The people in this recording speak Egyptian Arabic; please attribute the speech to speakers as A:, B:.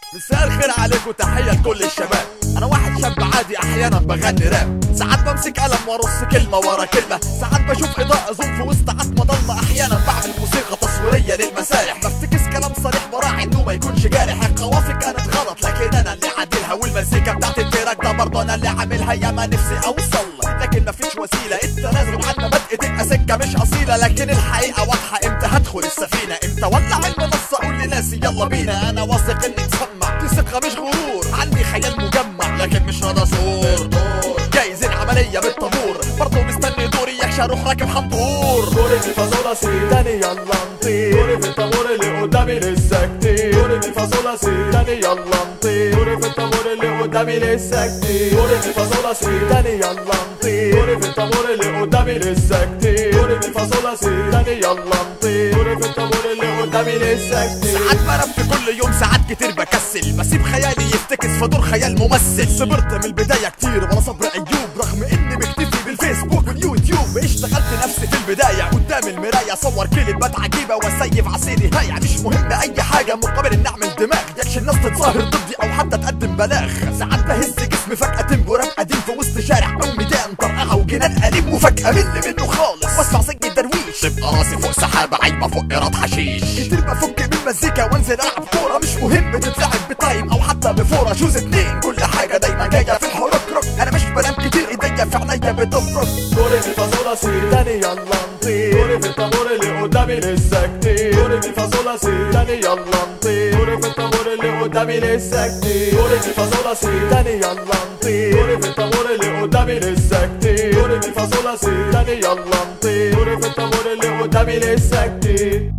A: مساء الخير عليكم تحية لكل الشباب انا واحد شاب عادي احيانا بغني راب ساعات بمسك قلم وارص كلمة ورا كلمة ساعات بشوف اضاءة زوم في وسط عتمة ضلمة احيانا بعمل موسيقى تصويرية للمسارح بفتكس كلام صريح براعي انه ما يكونش جارح القوافي كانت غلط لكن انا اللي عادلها والمزيكا بتاعت التراك ده برضه انا اللي عاملها يا ما نفسي اوصل لكن مفيش وسيلة التنازل عنا بدء تبقى سكة مش اصيلة لكن الحقيقة واضحة امتى هدخل السفينة امتى ولع المنصة قول لناسي يلا بينا انا واثق اني تسمع دي ثقة مش غرور عندي خيال مجمع لكن مش راضي صور جايز العملية بالطابور برضه مستني دوري يحشى اروح راكب حنطور
B: دوري في فاصولا سي تاني يلا نطير دوري في الطابور اللي قدامي لسه كتير دوري في فاصولا سي تاني يلا نطير دوري في الطابور اللي قدامي لسه كتير دوري في فاصولا سي تاني يلا نطير دوري في الطابور اللي قدامي لسه كتير دوري في فاصولا سي تاني يلا نطير دوري في الطابور اللي قدامي لسه كتير
A: ساعات برفت كل يوم ساعات كتير بكسل بسيب خيالي يفتكس في دور خيال ممثل صبرت من البداية كتير وانا صبر ايوب رغم اني مكتفي بالفيسبوك واليوتيوب اشتغلت نفسي في البداية قدام المراية صور كلمات عجيبة واسيف عصيري هايع مش مهم اي حاجة مقابل ان اعمل دماغ يكش الناس تتظاهر ضدي او حتى تقدم بلاغ ساعات بهز جسمي فجأة تنبو راب قديم في وسط شارع او ميدان طرقعة وجنان قديم وفجأة مل منه خالص واسمع سجن درويش تبقى راسي فوق سحابة عايمة فوق ايراد حشيش كتير بفك من المزيكا وانزل العب كورة مش مهم تتلعب بتايم او حتى بفورة شوز اتنين كل حاجة دايما جاية في الحرك رك انا مش بنام كتير ايديا في عينيا بتفرك
B: دوري في فاصولا سي تاني يلا نطير دوري في الطابور اللي قدامي لسه كتير دوري في فاصولا سي تاني يلا نطير دوري في الطابور اللي قدامي لسه كتير دوري في فاصولا سي تاني يلا نطير دوري في الطابور اللي قدامي لسه كتير دوري في فاصولا سي تاني يلا نطير دوري في الطابور اللي قدامي لسه كتير